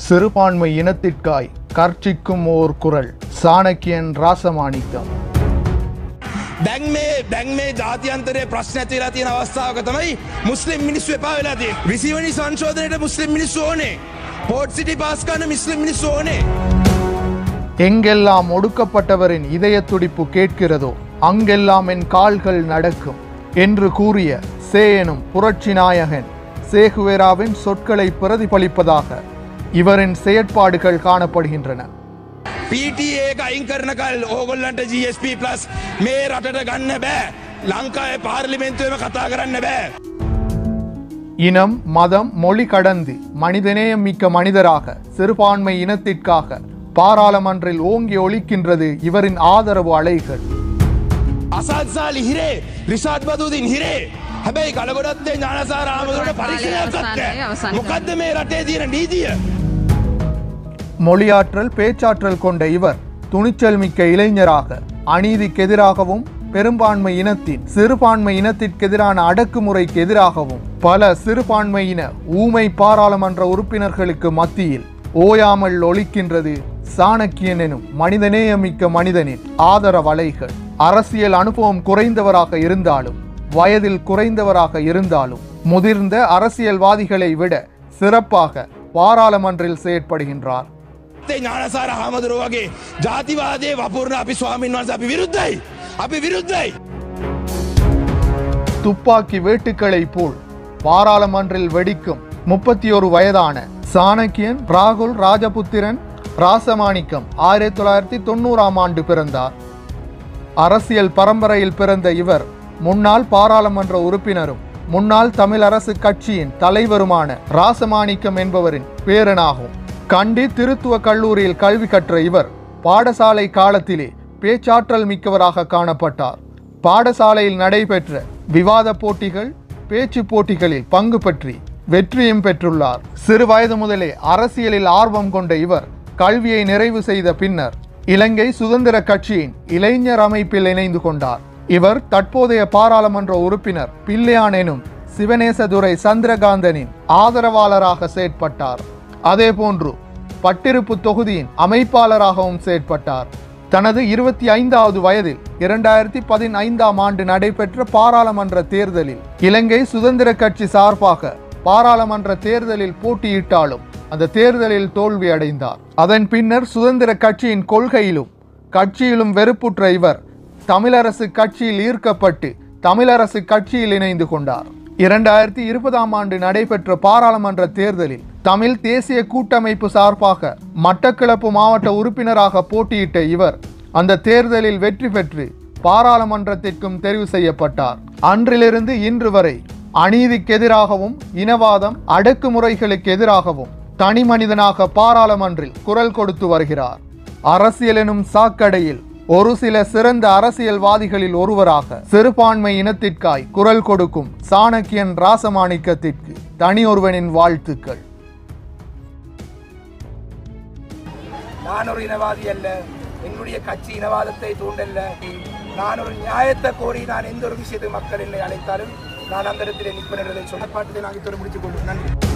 சிறுபான்மை இனத்திற்காய் கர்ச்சிக்கும் ஓர் குரல் சாணக்கியன் ராசமாணிக்கம் දැන් මේ දැන් මේ ජාතියන්තරය ප්‍රශ්න ඇතිලා තියෙන අවස්ථාවක තමයි මුස්ලිම් මිනිස්සු එපා වෙලා තියෙන්නේ. විසිවනි සංශෝධනයට මුස්ලිම් මිනිස්සු ඕනේ. පෝට් සිටි පාස් කරන මුස්ලිම් මිනිස්සු ඕනේ. எங்கெல்லாம் ஒடுக்கப்பட்டவரின் இதய துடிப்பு கேட்கிறதோ அங்கெல்லாம் என் கால்கள் நடக்கும் என்று கூறிய சே எனும் புரட்சி நாயகன் சேகுவேராவின் சொற்களை பிரதிபலிப்பதாக இவரின் செயற்பாடுகள் காணப்படுகின்றன PTA එක අයින් කරනකල් ඕගොල්ලන්ට GSP+ මේ රටට ගන්න බෑ. ලංකාවේ පාර්ලිමේන්තුවම කතා කරන්න බෑ. இனம் மதம் மொழி கடந்து மனிதநேயம் மிக்க மனிதராக சிறுபான்மை இனத்திற்காக பாராளுமன்றில் ஓங்கி ஒலிக்கின்றது இவரின் ஆதரவு அலைகள் අසත්සාලි හිරේ රිසාත් බදූදින් හිරේ හැබැයි කලගොඩත්තේ ඥානසාර ආමදුරට පරීක්ෂණයක් අවසානයේ අවසන් මොකක්ද මේ රටේ තියෙන නීතිය மொழியாற்றல் பேச்சாற்றல் கொண்ட இவர் துணிச்சல் மிக்க இளைஞராக அநீதிக்கு எதிராகவும் பெரும்பான்மை இனத்தின் சிறுபான்மை இனத்திற்கெதிரான அடக்குமுறைக்கு எதிராகவும் பல சிறுபான்மையின ஊமை பாராளுமன்ற உறுப்பினர்களுக்கு மத்தியில் ஓயாமல் ஒலிக்கின்றது சாணக்கியன் எனும் மனிதநேயமிக்க மனிதனின் ஆதரவலைகள் அரசியல் அனுபவம் குறைந்தவராக இருந்தாலும் வயதில் குறைந்தவராக இருந்தாலும் முதிர்ந்த அரசியல்வாதிகளை விட சிறப்பாக பாராளுமன்றில் செயற்படுகின்றார் තේ ඥානසාර හාමුදුරුව වගේ ජාතිවාදය වපුරණ අපි ස්වාමීන් වන්ස අපි විරුද්ධයි. අපි විරුද්ධයි. துப்பாக்கி வேட்டுக்களைப் போல் பாராளுமன்றில் வெடிக்கும் முப்பத்தி ஒரு வயதான சாணக்கியன் ராகுல் ராஜபுத்திரன் ராசமாணிக்கம் ஆயிரத்தி தொள்ளாயிரத்தி தொண்ணூறாம் ஆண்டு பிறந்தார் அரசியல் பரம்பரையில் பிறந்த இவர் முன்னாள் பாராளுமன்ற உறுப்பினரும் முன்னாள் தமிழ் அரசு கட்சியின் தலைவருமான ராசமாணிக்கம் என்பவரின் பேரனாகும் கண்டி திருத்துவ கல்லூரியில் கல்வி கற்ற இவர் பாடசாலை காலத்திலே பேச்சாற்றல் மிக்கவராக காணப்பட்டார் பாடசாலையில் நடைபெற்ற விவாத போட்டிகள் பேச்சு போட்டிகளில் பங்கு பற்றி வெற்றியும் பெற்றுள்ளார் சிறு வயது முதலே அரசியலில் ஆர்வம் கொண்ட இவர் கல்வியை நிறைவு செய்த பின்னர் இலங்கை சுதந்திர கட்சியின் இளைஞர் அமைப்பில் இணைந்து கொண்டார் இவர் தற்போதைய பாராளுமன்ற உறுப்பினர் பிள்ளையான் எனும் சிவநேசதுரை சந்திரகாந்தனின் ஆதரவாளராக செயற்பட்டார் அதேபோன்று பட்டிருப்பு தொகுதியின் அமைப்பாளராகவும் செயற்பட்டார் தனது இருபத்தி ஐந்தாவது வயதில் இரண்டாயிரத்தி பதினைந்தாம் ஆண்டு நடைபெற்ற பாராளுமன்ற தேர்தலில் இலங்கை சுதந்திர கட்சி சார்பாக பாராளுமன்ற தேர்தலில் போட்டியிட்டாலும் அந்த தேர்தலில் தோல்வி அடைந்தார் அதன் பின்னர் சுதந்திர கட்சியின் கொள்கையிலும் கட்சியிலும் வெறுப்புற்ற இவர் தமிழரசு கட்சியில் ஈர்க்கப்பட்டு தமிழரசு கட்சியில் இணைந்து கொண்டார் இரண்டாயிரத்தி இருபதாம் ஆண்டு நடைபெற்ற பாராளுமன்ற தேர்தலில் தமிழ் தேசிய கூட்டமைப்பு சார்பாக மட்டக்களப்பு மாவட்ட உறுப்பினராக போட்டியிட்ட இவர் அந்த தேர்தலில் வெற்றி பெற்று பாராளுமன்றத்திற்கும் தெரிவு செய்யப்பட்டார் அன்றிலிருந்து இன்று வரை அநீதிக்கு எதிராகவும் இனவாதம் அடக்குமுறைகளுக்கு எதிராகவும் தனி மனிதனாக பாராளுமன்றில் குரல் கொடுத்து வருகிறார் அரசியல் எனும் சாக்கடையில் ஒரு சில சிறந்த அரசியல்வாதிகளில் ஒருவராக சிறுபான்மை இனத்திற்காய் குரல் கொடுக்கும் சாணக்கியன் ராசமாணிக்கத்திற்கு தனியொருவனின் வாழ்த்துக்கள் நான் ஒரு இனவாதி அல்ல என்னுடைய கட்சி இனவாதத்தை தூண்டல்ல நான் ஒரு நியாயத்தை கோரி நான் எந்த ஒரு விஷயத்தை மக்கள் என்னை அழைத்தாலும் நான் அந்த இடத்திலே நிற்பேன் என்பதை சொன்ன பாட்டத்தை நாங்கள் இத்தோடு முடித்துக் கொள்வோம் நன்றி